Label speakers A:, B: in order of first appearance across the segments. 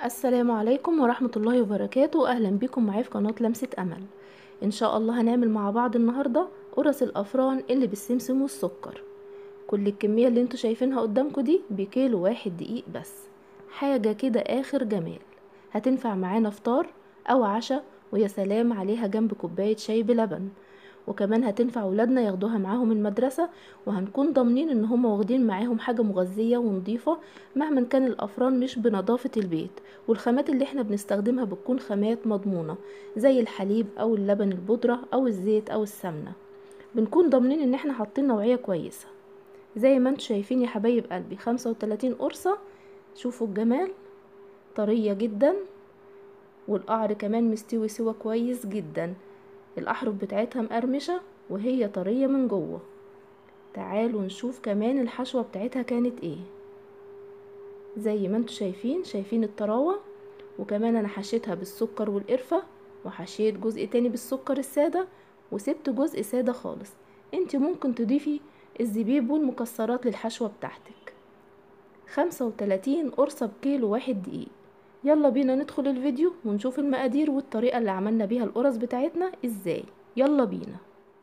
A: السلام عليكم ورحمة الله وبركاته أهلا بكم معايا في قناة لمسة أمل إن شاء الله هنعمل مع بعض النهاردة قرص الأفران اللي بالسمسم والسكر كل الكمية اللي انتوا شايفينها قدامكم دي بكيلو واحد دقيق بس حاجة كده آخر جمال هتنفع معانا فطار أو عشاء ويا سلام عليها جنب كوباية شاي بلبن وكمان هتنفع ولادنا ياخدوها معاهم المدرسة وهنكون ضامنين ان هم واخدين معاهم حاجة مغذية ونضيفة مهما كان الافران مش بنظافة البيت والخامات اللي احنا بنستخدمها بتكون خامات مضمونة زي الحليب او اللبن البودرة او الزيت او السمنة بنكون ضامنين ان احنا حاطين نوعية كويسة زي ما انتوا شايفين يا حبايب قلبي خمسة وتلاتين قرصة شوفوا الجمال طرية جدا والقعر كمان مستوي سوا كويس جدا الأحرف بتاعتها مقرمشة وهي طرية من جوه تعالوا نشوف كمان الحشوة بتاعتها كانت ايه زي ما انتوا شايفين شايفين الطراوة وكمان انا حشيتها بالسكر والقرفة وحشيت جزء تاني بالسكر السادة وسبت جزء سادة خالص انت ممكن تضيفي الزبيب والمكسرات للحشوة بتاعتك خمسة وتلاتين قرصة بكيلو واحد دقيق يلا بينا ندخل الفيديو ونشوف المقادير والطريقة اللي عملنا بيها القرص بتاعتنا ازاي يلا بينا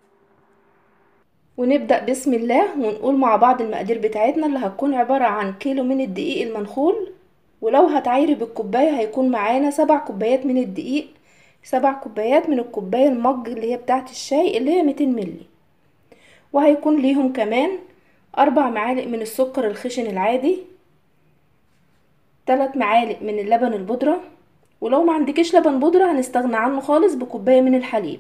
A: ونبدأ بسم الله ونقول مع بعض المقادير بتاعتنا اللي هتكون عبارة عن كيلو من الدقيق المنخول ولو هتعايري بالكوباية هيكون معانا سبع كوبايات من الدقيق سبع كوبايات من الكوباية المج اللي هي بتاعت الشاي اللي هي 200 ملي وهيكون ليهم كمان أربع معالق من السكر الخشن العادي تلات معالق من اللبن البودرة ولو ما عندكيش لبن بودرة هنستغنى عنه خالص بكوباية من الحليب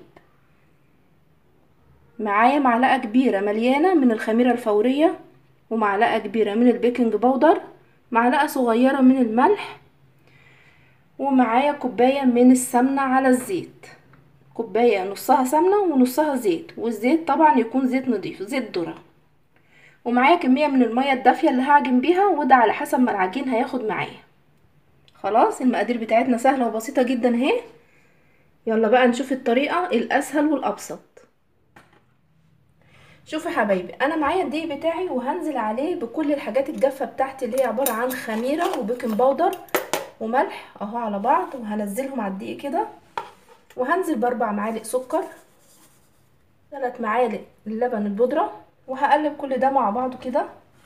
A: معايا معلقة كبيرة مليانة من الخميرة الفورية ومعلقة كبيرة من البيكنج باودر معلقة صغيرة من الملح ومعايا كوباية من السمنة على الزيت كوباية نصها سمنة ونصها زيت والزيت طبعا يكون زيت نضيف زيت ذرة ومعايا كمية من المية الدافية اللي هعجن بيها وده على حسب ما العجين هياخد معايا خلاص المقادير بتاعتنا سهلة وبسيطة جدا اهي يلا بقى نشوف الطريقة الاسهل والابسط شوفوا يا حبايبي انا معايا الدقيق بتاعي وهنزل عليه بكل الحاجات الجافة بتاعتي اللي هي عبارة عن خميرة وبيكنج باودر وملح اهو على بعض وهنزلهم على الدقيق كده وهنزل باربع معالق سكر ثلاث معالق اللبن البودره وهقلب كل ده مع بعضه كده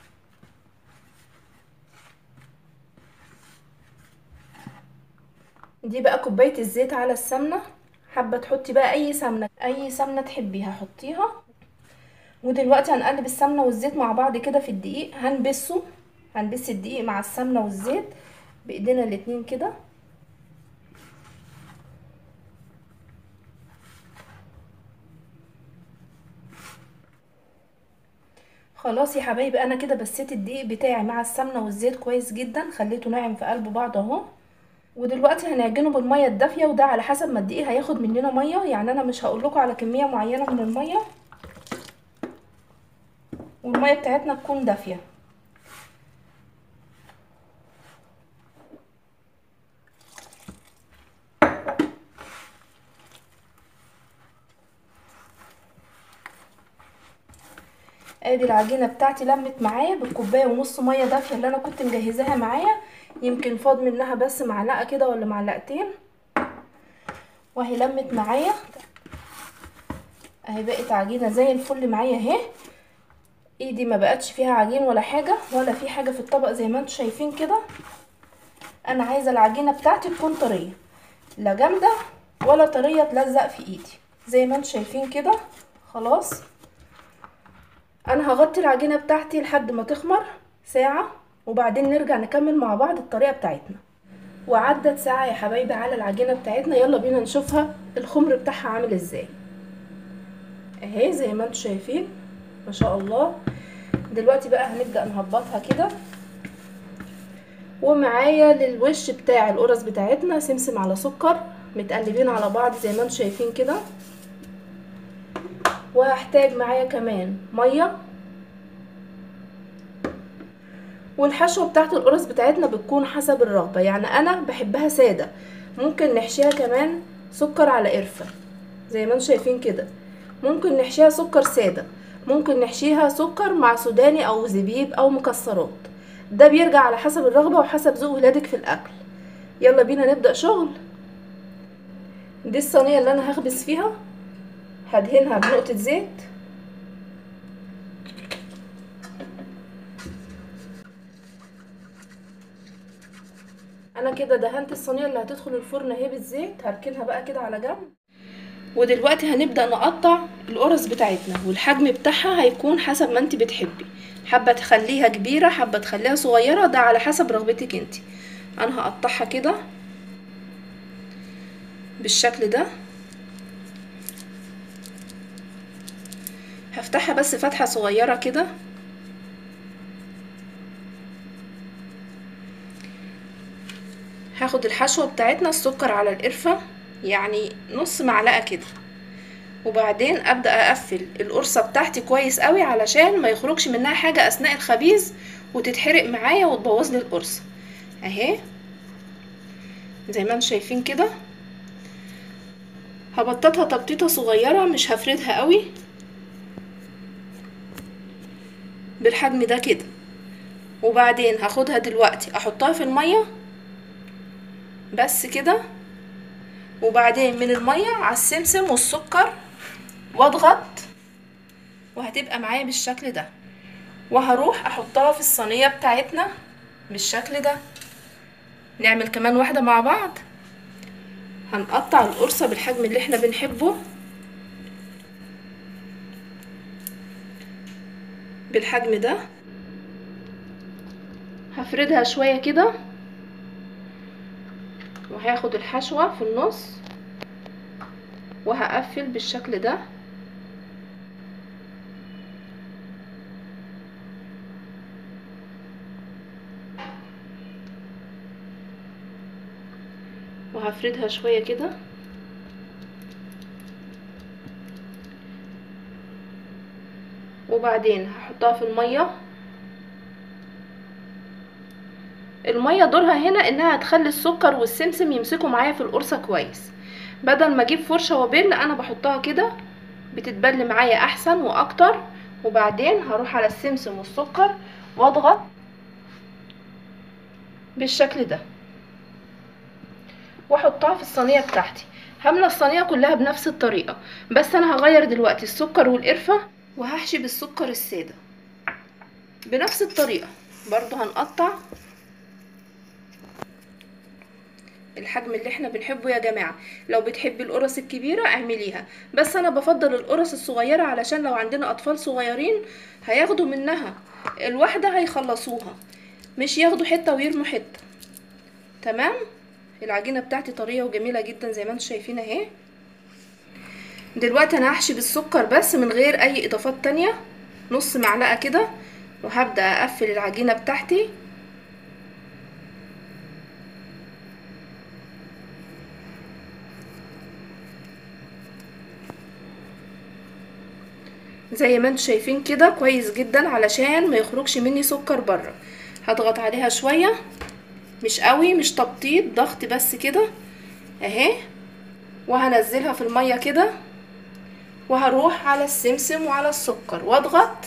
A: دي بقى كوبايه الزيت على السمنه حابه تحطي بقى اي سمنه اي سمنه تحبيها حطيها ودلوقتي هنقلب السمنه والزيت مع بعض كده في الدقيق هنبسه هنبس الدقيق مع السمنه والزيت بايدينا الاتنين كده خلاص يا حبايبي انا كده بسيت الدقيق بتاعي مع السمنه والزيت كويس جدا خليته ناعم في قلب بعض اهو ودلوقتي هنعجنه بالميه الدافيه وده على حسب ما الدقيق هياخد مننا ميه يعني انا مش هقول لكم على كميه معينه من الميه والميه بتاعتنا تكون دافيه ادي العجينه بتاعتي لمت معايا بالكوبايه ونص ميه دافيه اللي انا كنت مجهزاها معايا يمكن فاض منها بس معلقه كده ولا معلقتين وهي لمت معايا اهي بقت عجينه زي الفل معايا اهي ايدي ما بقتش فيها عجين ولا حاجه ولا في حاجه في الطبق زي ما انتم شايفين كده انا عايزه العجينه بتاعتي تكون طريه لا جامده ولا طريه تلزق في ايدي زي ما انتم شايفين كده خلاص انا هغطي العجينه بتاعتي لحد ما تخمر ساعه وبعدين نرجع نكمل مع بعض الطريقه بتاعتنا وعدت ساعه يا حبايبي على العجينه بتاعتنا يلا بينا نشوفها الخمر بتاعها عامل ازاي اهي زي ما انتم شايفين ما شاء الله دلوقتي بقى هنبدا نهبطها كده ومعايا للوش بتاع القرص بتاعتنا سمسم على سكر متقلبين على بعض زي ما انتم شايفين كده وهحتاج معايا كمان ميه والحشوه بتاعت القرص بتاعتنا بتكون حسب الرغبه يعني انا بحبها ساده ممكن نحشيها كمان سكر على قرفه زي ما انتم شايفين كده ممكن نحشيها سكر ساده ممكن نحشيها سكر مع سوداني او زبيب او مكسرات ده بيرجع على حسب الرغبه وحسب ذوق ولادك في الاكل يلا بينا نبدأ شغل دي الصينية اللي انا هخبز فيها هدهنها بنقطة زيت انا كده دهنت الصينية اللي هتدخل الفرن اهي بالزيت هركنها بقى كده على جنب ودلوقتي هنبدأ نقطع القرص بتاعتنا والحجم بتاعها هيكون حسب ما انت بتحبي حابة تخليها كبيرة حابة تخليها صغيرة ده على حسب رغبتك انت انا هقطعها كده بالشكل ده هفتحها بس فتحة صغيرة كده هاخد الحشوة بتاعتنا السكر على القرفة يعني نص معلقة كده وبعدين ابدا اقفل القرصه بتاعتي كويس قوي علشان ما يخرجش منها حاجه اثناء الخبيز وتتحرق معايا وتبوظ لي القرصه اهي زي ما انتم شايفين كده هبططها تبطيطه صغيره مش هفردها قوي بالحجم ده كده وبعدين هاخدها دلوقتي احطها في الميه بس كده وبعدين من الميه على السمسم والسكر واضغط وهتبقى معايا بالشكل ده وهروح احطها في الصينيه بتاعتنا بالشكل ده نعمل كمان واحده مع بعض هنقطع القرصه بالحجم اللي احنا بنحبه بالحجم ده هفردها شويه كده وهاخد الحشوه في النص وهقفل بالشكل ده وهفردها شوية كده وبعدين هحطها في المية المية دورها هنا انها هتخلي السكر والسمسم يمسكوا معايا في القرصة كويس بدل ما اجيب فرشة وابل انا بحطها كده بتتبل معايا احسن واكتر وبعدين هروح على السمسم والسكر واضغط بالشكل ده واحطها في الصينيه بتاعتي هملى الصينيه كلها بنفس الطريقه بس انا هغير دلوقتي السكر والقرفه وهحشي بالسكر الساده بنفس الطريقه برضو هنقطع الحجم اللي احنا بنحبه يا جماعه لو بتحبي القرص الكبيره اعمليها بس انا بفضل القرص الصغيره علشان لو عندنا اطفال صغيرين هياخدوا منها الواحده هيخلصوها مش ياخدوا حته ويرموا حته تمام العجينه بتاعتي طريه وجميله جدا زي ما انتم شايفين اهي دلوقتي انا هحشي بالسكر بس من غير اي اضافات تانية نص معلقه كده وهبدا اقفل العجينه بتاعتي زي ما انتم شايفين كده كويس جدا علشان ما يخرجش مني سكر بره هضغط عليها شويه مش قوي مش تبطيط ضغط بس كده اهي وهنزلها في الميه كده وهروح على السمسم وعلى السكر واضغط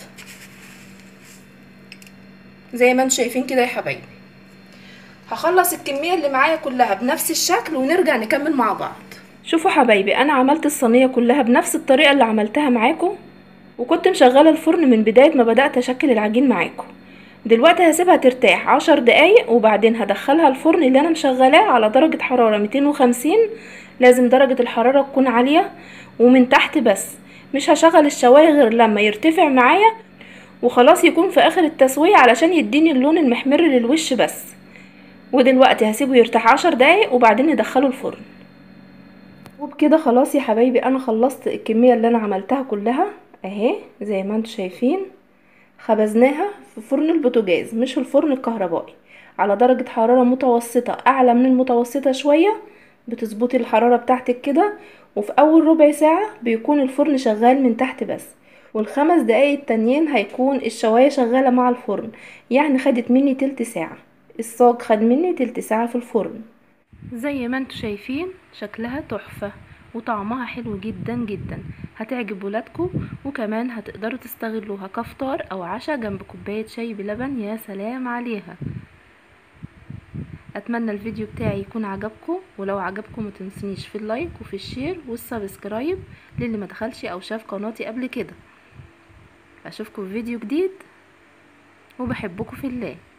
A: زي ما انتم شايفين كده يا حبايبي هخلص الكميه اللي معايا كلها بنفس الشكل ونرجع نكمل مع بعض شوفوا حبايبي انا عملت الصينيه كلها بنفس الطريقه اللي عملتها معاكم وكنت مشغله الفرن من بدايه ما بدات اشكل العجين معاكم دلوقتي هسيبها ترتاح عشر دقايق وبعدين هدخلها الفرن اللي انا مشغلاه على درجة حرارة ميتين وخمسين لازم درجة الحرارة تكون عالية ومن تحت بس مش هشغل الشواية غير لما يرتفع معايا وخلاص يكون في اخر التسوية علشان يديني اللون المحمر للوش بس ودلوقتي هسيبه يرتاح عشر دقايق وبعدين ندخله الفرن وبكده خلاص يا حبايبي انا خلصت الكمية اللي انا عملتها كلها اهي زي ما انتم شايفين خبزناها في فرن البوتاجاز مش الفرن الكهربائي على درجة حرارة متوسطة أعلى من المتوسطة شوية بتظبطي الحرارة بتاعتك كده وفي أول ربع ساعة بيكون الفرن شغال من تحت بس والخمس دقايق التانيين هيكون الشواية شغالة مع الفرن يعني خدت مني تلت ساعة الصاج خد مني تلت ساعة في الفرن زي ما انتوا شايفين شكلها تحفة وطعمها حلو جدا جدا هتعجب ولادكم وكمان هتقدروا تستغلوها كفطار او عشاء جنب كوباية شاي بلبن يا سلام عليها اتمنى الفيديو بتاعي يكون عجبكم ولو عجبكم ما تنسونيش في اللايك وفي الشير والسبسكرايب للي ما دخلش او شاف قناتي قبل كده اشوفكم في فيديو جديد وبحبكم في الله